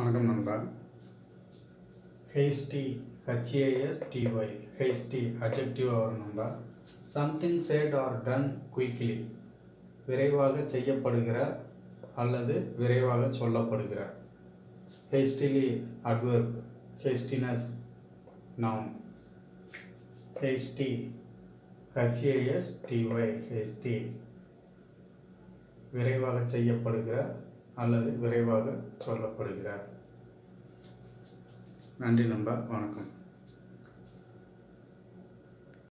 வணக்கம் நண்பா ஹெய்ஸ்டி ஹெச்ஏஎஸ்டிஒய் ஹெய்ஸ்டி அஜெக்டிவ் வரும் நண்பா something said or done quickly விரைவாக செய்யப்படுகிற அல்லது விரைவாக சொல்லப்படுகிற hastily adverb hastiness noun hasty H A S T Y hasty விரைவாக செய்யப்படுகிற அல்லது விரைவாக சொல்லப்படுகிறார் நன்றி நண்பா வணக்கம்